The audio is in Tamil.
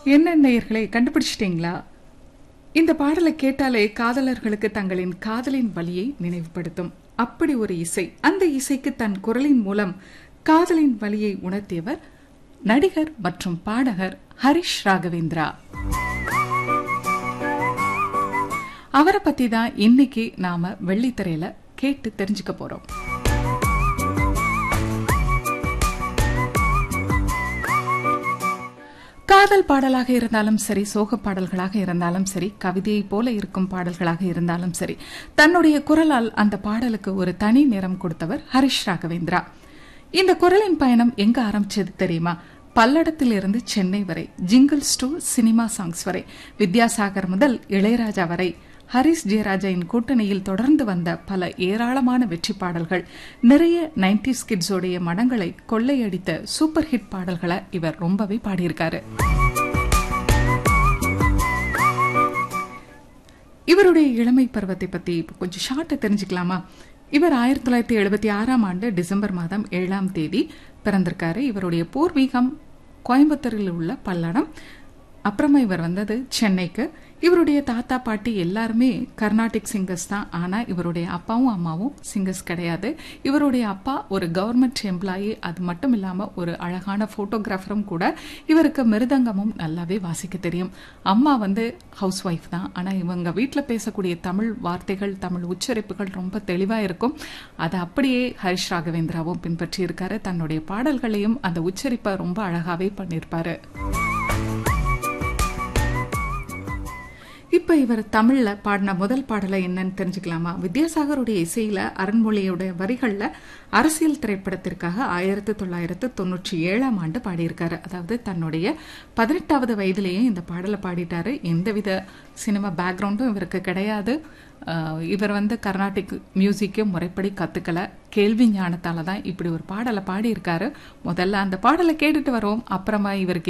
என்ன நேயர்களே கண்டுபிடிச்சிட்டீங்களா இந்த பாடலை கேட்டாலே காதலர்களுக்கு தங்களின் காதலின் வலியை நினைவுபடுத்தும் அப்படி ஒரு இசை அந்த இசைக்கு தன் குரலின் மூலம் காதலின் வலியை உணர்த்தியவர் நடிகர் மற்றும் பாடகர் ஹரிஷ் ராகவேந்திரா அவரை பத்தி தான் இன்னைக்கு நாம வெள்ளித்திரையில கேட்டு தெரிஞ்சுக்க போறோம் காதல் பாடலாக இருந்தாலும் சரி சோக பாடல்களாக இருந்தாலும் சரி கவிதையை போல இருக்கும் பாடல்களாக இருந்தாலும் சரி தன்னுடைய குரலால் அந்த பாடலுக்கு ஒரு தனி நிறம் கொடுத்தவர் ஹரிஷ் ராகவேந்திரா இந்த குரலின் பயணம் எங்க ஆரம்பிச்சது தெரியுமா பல்லடத்திலிருந்து சென்னை வரை ஜிங்கிள்ஸ் டு சினிமா சாங்ஸ் வரை வித்யாசாகர் முதல் இளையராஜா வரை ஹரிஸ் ஜெயராஜாவின் கூட்டணியில் தொடர்ந்து வந்த பல ஏராளமான வெற்றி பாடல்கள் நிறைய நைன்டிஸ் கிட்ஸோடைய மனங்களை கொள்ளையடித்த சூப்பர் ஹிட் பாடல்களை இவர் ரொம்பவே பாடியிருக்காரு இவருடைய இளமை பருவத்தை பத்தி இப்ப கொஞ்சம் ஷார்ட்டா தெரிஞ்சுக்கலாமா இவர் ஆயிரத்தி தொள்ளாயிரத்தி எழுபத்தி ஆறாம் ஆண்டு டிசம்பர் மாதம் ஏழாம் தேதி பிறந்திருக்காரு இவருடைய பூர்வீகம் கோயம்புத்தூரில் உள்ள பல்லடம் அப்புறமா இவர் வந்தது சென்னைக்கு இவருடைய தாத்தா பாட்டி எல்லாருமே கர்நாடிக் சிங்கர்ஸ் தான் ஆனால் இவருடைய அப்பாவும் அம்மாவும் சிங்கர்ஸ் கிடையாது இவருடைய அப்பா ஒரு கவர்மெண்ட் எம்ப்ளாயி அது மட்டும் இல்லாமல் ஒரு அழகான ஃபோட்டோகிராஃபரும் கூட இவருக்கு மிருதங்கமும் நல்லாவே வாசிக்க தெரியும் அம்மா வந்து ஹவுஸ் ஒய்ஃப் தான் ஆனால் இவங்க வீட்டில் பேசக்கூடிய தமிழ் வார்த்தைகள் தமிழ் உச்சரிப்புகள் ரொம்ப தெளிவாக இருக்கும் அதை அப்படியே ஹரிஷ் ராகவேந்திராவும் பின்பற்றி இருக்காரு தன்னுடைய பாடல்களையும் அந்த உச்சரிப்பை ரொம்ப அழகாகவே பண்ணியிருப்பாரு இப்ப இவர் தமிழ்ல பாடின முதல் பாடலை என்னன்னு தெரிஞ்சுக்கலாமா வித்யாசாகருடைய இசையில அருண்மொழியோட வரிகள்ல அரசியல் திரைப்படத்திற்காக ஆயிரத்தி தொள்ளாயிரத்து தொண்ணூற்றி ஏழாம் ஆண்டு பாடியிருக்காரு அதாவது தன்னுடைய பதினெட்டாவது வயதிலேயே இந்த பாடலை பாடிட்டாரு எந்தவித சினிமா பேக்ரவுண்டும் இவருக்கு கிடையாது இவர் வந்து கர்நாடிக் மியூசிக்கும் முறைப்படி கத்துக்கல கேள்வி ஞானத்தால தான் இப்படி ஒரு பாடலை பாடியிருக்காரு முதல்ல அந்த பாடலை கேட்டுட்டு வருவோம் அப்புறமா இவருக்கு